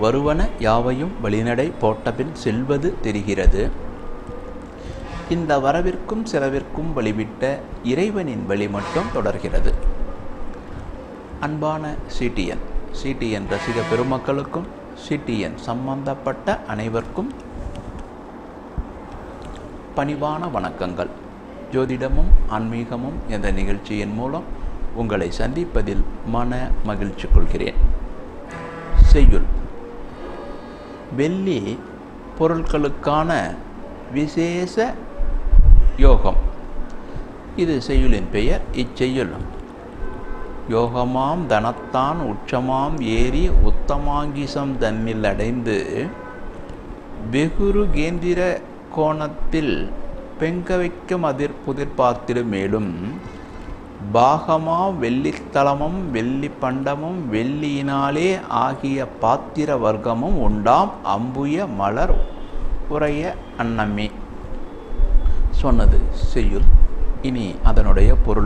வருவன யாவையும் வழிநடை போட்டபின் செல்வது தெரிகிறது இந்த வரவிற்கும் செலவிற்கும் வழிவிட்ட இறைவனின் வழி மட்டும் தொடர்கிறது அன்பான சிடிஎன் சிடிஎன் ரசிக பெருமக்களுக்கும் சிடிஎன் சம்பந்தப்பட்ட அனைவருக்கும் பணிவான வணக்கங்கள் ஜோதிடமும் ஆன்மீகமும் என்ற நிகழ்ச்சியின் மூலம் உங்களை சந்திப்பதில் மன மகிழ்ச்சி கொள்கிறேன் செய்யுள் வெள்ளி பொருட்களுக்கான விசேஷ யோகம் இது செய்யுளின் பெயர் இச்செய்யுள் யோகமாம் தனத்தான் உச்சமாம் ஏறி உத்தமாங்கிசம் தன்னில் அடைந்து வெகுரு கேந்திர கோணத்தில் பெங்கவைக்கும் அதிர் புதிர்பார்த்திடு மேலும் பாகமா வெள்ளித்தலமும் வெள்ளி பண்டமும் வெள்ளியினாலே ஆகிய பாத்திர வர்க்கமும் உண்டாம் அம்புய மலர் உரைய அன்னமே சொன்னது செய்யுள் இனி அதனுடைய பொருள்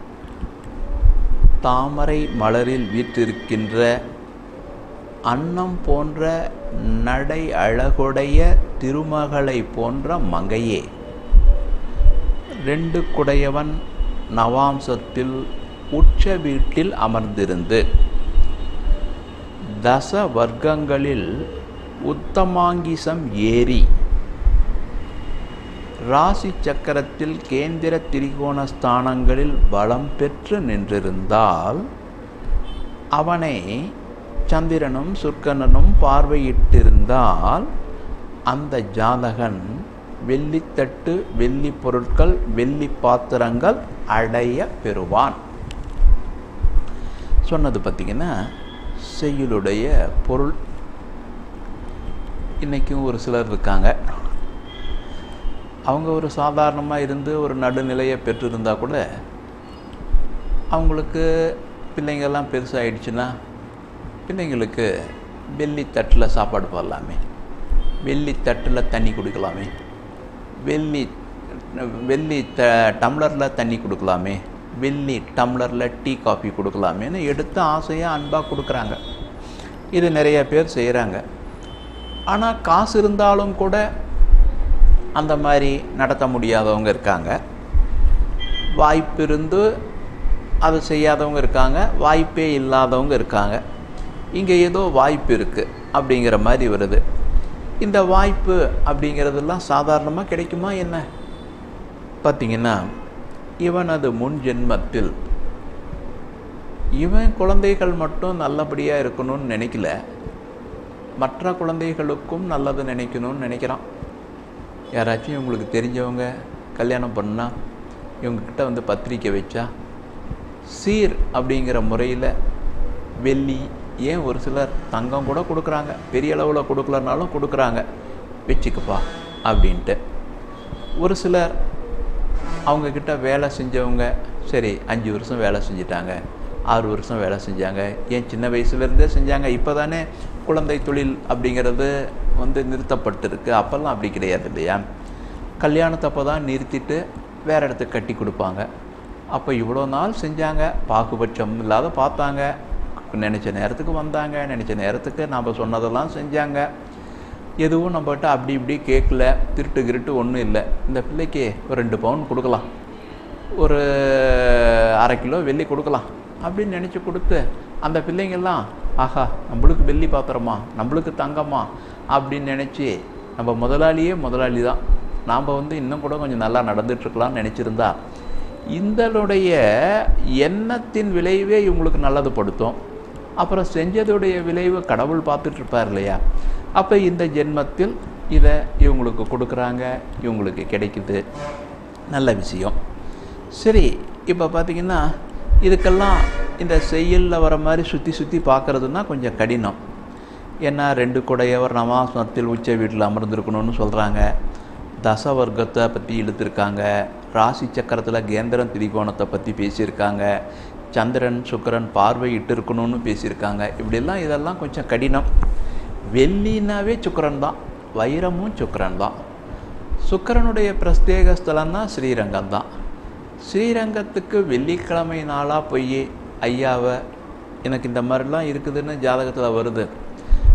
தாமரை மலரில் வீற்றிருக்கின்ற அன்னம் போன்ற நடை அழகுடைய திருமகளை போன்ற மங்கையே ரெண்டு குடையவன் நவாம்சத்தில் உச்ச வீட்டில் அமர்ந்திருந்து தச வர்க்கங்களில் உத்தமாங்கிசம் ஏறி ராசி சக்கரத்தில் கேந்திர திரிகோண ஸ்தானங்களில் பலம் பெற்று நின்றிருந்தால் அவனை சந்திரனும் சுர்க்கனனும் பார்வையிட்டிருந்தால் அந்த ஜாதகன் வெள்ளித்தட்டு வெள்ளி பொருட்கள் வெள்ளி பாத்திரங்கள் அடைய பெறுவான் சொன்னது பார்த்திங்கன்னா செய்யுளுடைய பொருள் இன்றைக்கும் ஒரு சிலர் இருக்காங்க அவங்க ஒரு சாதாரணமாக இருந்து ஒரு நடுநிலையை பெற்றிருந்தால் கூட அவங்களுக்கு பிள்ளைங்கள்லாம் பெருசாகிடுச்சுன்னா பிள்ளைங்களுக்கு வெள்ளி தட்டில் சாப்பாடு போடலாமே வெள்ளி தட்டில் தண்ணி குடிக்கலாமே வெள்ளி வெள்ளி த டம்ளரில் தண்ணி கொடுக்கலாமே வெள்ளி டம்ளரில் டீ காஃபி கொடுக்கலாமேன்னு எடுத்து ஆசையாக அன்பாக கொடுக்குறாங்க இது நிறைய பேர் செய்கிறாங்க ஆனால் காசு இருந்தாலும் கூட அந்த மாதிரி நடத்த முடியாதவங்க இருக்காங்க வாய்ப்பு இருந்து அதை செய்யாதவங்க இருக்காங்க வாய்ப்பே இல்லாதவங்க இருக்காங்க இங்கே ஏதோ வாய்ப்பு இருக்குது அப்படிங்கிற மாதிரி வருது இந்த வாய்ப்பு அப்படிங்கிறதெல்லாம் சாதாரணமாக கிடைக்குமா என்ன பார்த்திங்கன்னா இவனது முன் ஜென்மத்தில் இவன் குழந்தைகள் மட்டும் நல்லபடியாக இருக்கணும்னு நினைக்கல மற்ற குழந்தைகளுக்கும் நல்லது நினைக்கணும்னு நினைக்கிறான் யாராச்சும் இவங்களுக்கு தெரிஞ்சவங்க கல்யாணம் பண்ணால் இவங்கக்கிட்ட வந்து பத்திரிக்கை வச்சா சீர் அப்படிங்கிற முறையில் வெள்ளி ஏன் ஒரு சிலர் தங்கம் கூட கொடுக்குறாங்க பெரிய அளவில் கொடுக்கலனாலும் கொடுக்குறாங்க வச்சுக்கப்பா அப்படின்ட்டு ஒரு சிலர் அவங்கக்கிட்ட வேலை செஞ்சவங்க சரி அஞ்சு வருஷம் வேலை செஞ்சிட்டாங்க ஆறு வருஷம் வேலை செஞ்சாங்க ஏன் சின்ன வயசுலேருந்தே செஞ்சாங்க இப்போ தானே குழந்தை தொழில் அப்படிங்கிறது வந்து நிறுத்தப்பட்டிருக்கு அப்போல்லாம் அப்படி கிடையாது இல்லையா கல்யாணத்தப்போ தான் நிறுத்திட்டு வேறு இடத்துக்கு கட்டி கொடுப்பாங்க அப்போ இவ்வளோ நாள் செஞ்சாங்க பாகுபட்சம் இல்லாத பார்த்தாங்க நினச்ச நேரத்துக்கு வந்தாங்க நினச்ச நேரத்துக்கு நாம் சொன்னதெல்லாம் செஞ்சாங்க எதுவும் நம்மகிட்ட அப்படி இப்படி கேட்கல திருட்டு கிருட்டு ஒன்றும் இல்லை இந்த பிள்ளைக்கு ஒரு ரெண்டு பவுன் கொடுக்கலாம் ஒரு அரை கிலோ வெள்ளி கொடுக்கலாம் அப்படின்னு நினச்சி கொடுத்து அந்த பிள்ளைங்கள்லாம் ஆஹா நம்மளுக்கு வெள்ளி பாத்திரமா நம்மளுக்கு தங்கம்மா அப்படின்னு நினச்சி நம்ம முதலாளியே முதலாளி தான் நாம் வந்து இன்னும் கூட கொஞ்சம் நல்லா நடந்துட்டுருக்கலாம்னு நினச்சிருந்தா இந்தனுடைய எண்ணத்தின் விளைவே இவங்களுக்கு நல்லது படுத்தும் அப்புறம் செஞ்சதுடைய விளைவு கடவுள் பார்த்துட்ருப்பார் இல்லையா அப்போ இந்த ஜென்மத்தில் இதை இவங்களுக்கு கொடுக்குறாங்க இவங்களுக்கு கிடைக்குது நல்ல விஷயம் சரி இப்போ பார்த்திங்கன்னா இதுக்கெல்லாம் இந்த செய்யலில் வர மாதிரி சுற்றி சுற்றி பார்க்குறதுனா கொஞ்சம் கடினம் ஏன்னா ரெண்டு குடையவர் நவாசனத்தில் உச்ச வீட்டில் அமர்ந்திருக்கணும்னு சொல்கிறாங்க தசவர்க்கத்தை பற்றி இழுத்துருக்காங்க ராசி சக்கரத்தில் கேந்திரன் திரிகோணத்தை பற்றி பேசியிருக்காங்க சந்திரன் சுக்கரன் பார்வையிட்டு இருக்கணும்னு பேசியிருக்காங்க இப்படிலாம் இதெல்லாம் கொஞ்சம் கடினம் வெள்ளினாவே சுக்கரன் தான் வைரமும் சுக்கரன் தான் சுக்கரனுடைய பிரத்யேக ஸ்தலம் தான் ஸ்ரீரங்கம் தான் ஸ்ரீரங்கத்துக்கு வெள்ளிக்கிழமை நாளாக போய் ஐயாவை எனக்கு இந்த மாதிரிலாம் இருக்குதுன்னு ஜாதகத்தில் வருது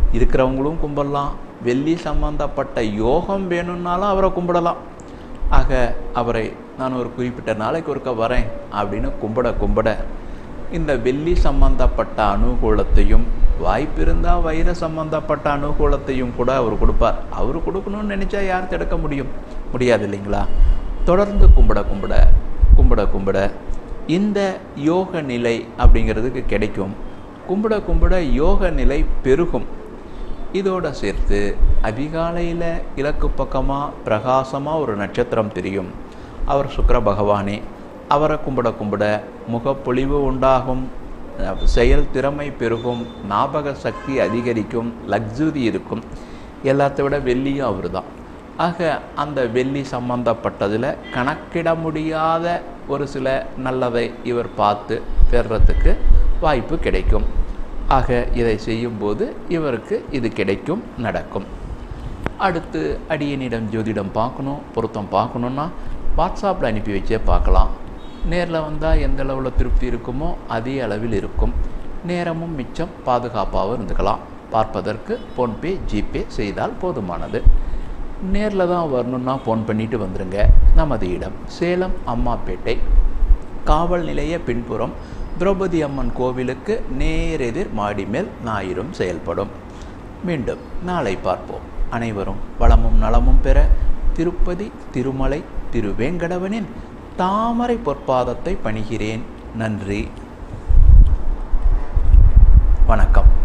இருக்கிறவங்களும் கும்பிடலாம் வெள்ளி சம்பந்தப்பட்ட யோகம் வேணும்னாலும் அவரை கும்பிடலாம் ஆக அவரை நான் ஒரு குறிப்பிட்ட நாளைக்கு ஒருக்க வரேன் அப்படின்னு கும்பிட கும்பிட இந்த வெள்ளி சம்பந்தப்பட்ட அனுகூலத்தையும் வாய்ப்பு இருந்தால் வைர சம்பந்தப்பட்ட அனுகூலத்தையும் கூட அவர் கொடுப்பார் அவர் கொடுக்கணும்னு நினச்சா யார் தடுக்க முடியும் முடியாது இல்லைங்களா தொடர்ந்து கும்பிட கும்பிட கும்பிட கும்பிட இந்த யோக நிலை அப்படிங்கிறதுக்கு கிடைக்கும் கும்பிட கும்பிட யோக நிலை பெருகும் இதோட சேர்த்து அதிகாலையில் இலக்கு பக்கமாக பிரகாசமாக ஒரு நட்சத்திரம் தெரியும் அவர் சுக்கர பகவானே அவரை கும்பிட கும்பிட முகப்பொழிவு உண்டாகும் செயல் திறமை பெருகும் ஞாபக சக்தி அதிகரிக்கும் லக்ஸுரி இருக்கும் எல்லாத்த விட வெள்ளியும் அவர் தான் ஆக அந்த வெள்ளி சம்பந்தப்பட்டதில் கணக்கிட முடியாத ஒரு சில நல்லதை இவர் பார்த்து பெறுறதுக்கு வாய்ப்பு கிடைக்கும் ஆக இதை செய்யும்போது இவருக்கு இது கிடைக்கும் நடக்கும் அடுத்து அடியனிடம் ஜோதிடம் பார்க்கணும் பொருத்தம் பார்க்கணுன்னா வாட்ஸ்அப்பில் அனுப்பி வச்சே பார்க்கலாம் நேரில் வந்தால் எந்த அளவில் திருப்தி இருக்குமோ அதே அளவில் இருக்கும் நேரமும் மிச்சம் பாதுகாப்பாகவும் இருந்துக்கலாம் பார்ப்பதற்கு ஃபோன்பே ஜிபே செய்தால் போதுமானது நேரில் தான் வரணுன்னா ஃபோன் பண்ணிட்டு வந்துடுங்க நமது இடம் சேலம் அம்மாப்பேட்டை காவல் நிலைய பின்புறம் திரௌபதி அம்மன் கோவிலுக்கு நேரெதிர் மாடி மேல் ஞாயிறும் செயல்படும் மீண்டும் நாளை பார்ப்போம் அனைவரும் வளமும் நலமும் பெற திருப்பதி திருமலை திருவேங்கடவனின் தாமரை பொற்பாதத்தை பணிகிறேன் நன்றி வணக்கம்